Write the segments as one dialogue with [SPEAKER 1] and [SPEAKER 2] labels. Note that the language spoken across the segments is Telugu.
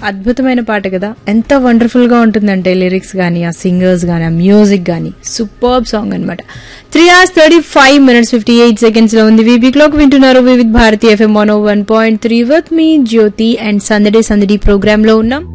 [SPEAKER 1] అద్భుతమైన పాట కదా ఎంత వండర్ఫుల్ గా ఉంటుందంటే లిరిక్స్ గానీ ఆ సింగర్స్ గానీ ఆ మ్యూజిక్ గానీ సూపర్బ్ సాంగ్ అనమాట three hours thirty five minutes fifty eight seconds లో ఉంది వీబీ క్లాక్ వింటున్నారు Vividh Bharati FM one one point three with me Jyothi and సందడే సందడి ప్రోగ్రామ్ లో ఉన్నాం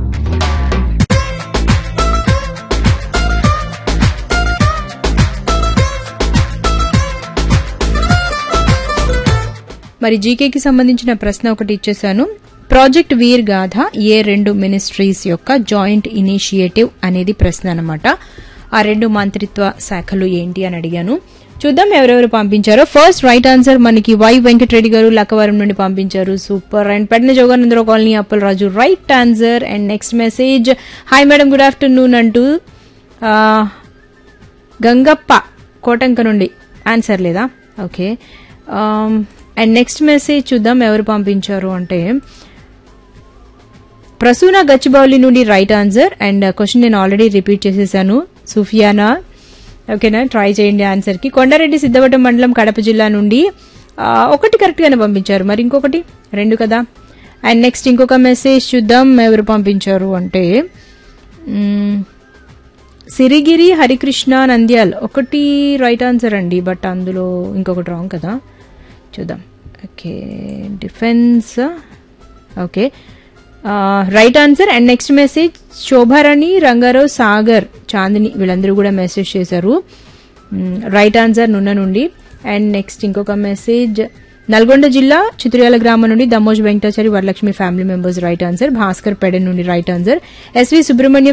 [SPEAKER 1] మరి జీకేకి సంబంధించిన ప్రశ్న ఒకటి ఇచ్చేశాను ప్రాజెక్ట్ వీర్ గాథ ఏ రెండు మినిస్ట్రీస్ యొక్క జాయింట్ ఇనిషియేటివ్ అనేది ప్రశ్న అనమాట ఆ రెండు మంత్రిత్వ శాఖలు ఏంటి అని అడిగాను చూద్దాం ఎవరెవరు పంపించారో ఫస్ట్ రైట్ ఆన్సర్ మనకి వై వెంకటరెడ్డి గారు లక్కవరం నుండి పంపించారు super and Pedana Joganandarao colony Appalaraju right answer and next message hi madam good afternoon అంటూ ఆ, గంగప్ప కోటంక నుండి ఆన్సర్ లేదా ఓకే అండ్ నెక్స్ట్ మెసేజ్ చూద్దాం ఎవరు పంపించారు అంటే ప్రసూన గచ్చిబౌలి నుండి రైట్ ఆన్సర్ అండ్ క్వశ్చన్ నేను ఆల్రెడీ రిపీట్ చేసేసాను సుఫియానా ఓకేనా ట్రై చేయండి ఆన్సర్ కి కొండారెడ్డి సిద్ధవటం మండలం కడప జిల్లా నుండి ఆ, ఒకటి కరెక్ట్ గానే పంపించారు మరి ఇంకొకటి రెండు కదా అండ్ నెక్స్ట్ ఇంకొక మెసేజ్ చూద్దాం ఎవరు పంపించారు అంటే మ్మ్, సిరిగిరి హరికృష్ణ నంద్యాల్ ఒకటి రైట్ ఆన్సర్ అండి బట్ అందులో ఇంకొకటి రాంగ్ కదా చూద్దాం okay defence okay right answer and next message Shobharani Rangarao Sagar Chandini వీళ్ళందరూ కూడా మెసేజ్ చేశారు రైట్ ఆన్సర్ నున్న నుండి అండ్ నెక్స్ట్ ఇంకొక మెసేజ్ నల్గొండ జిల్లా చిత్రియాల గ్రామం నుండి Damoj Venkatachari Varalakshmi family members right answer Bhaskar పెడెన్ నుండి రైట్ ఆన్సర్ ఎస్వి సుబ్రహ్మణ్యం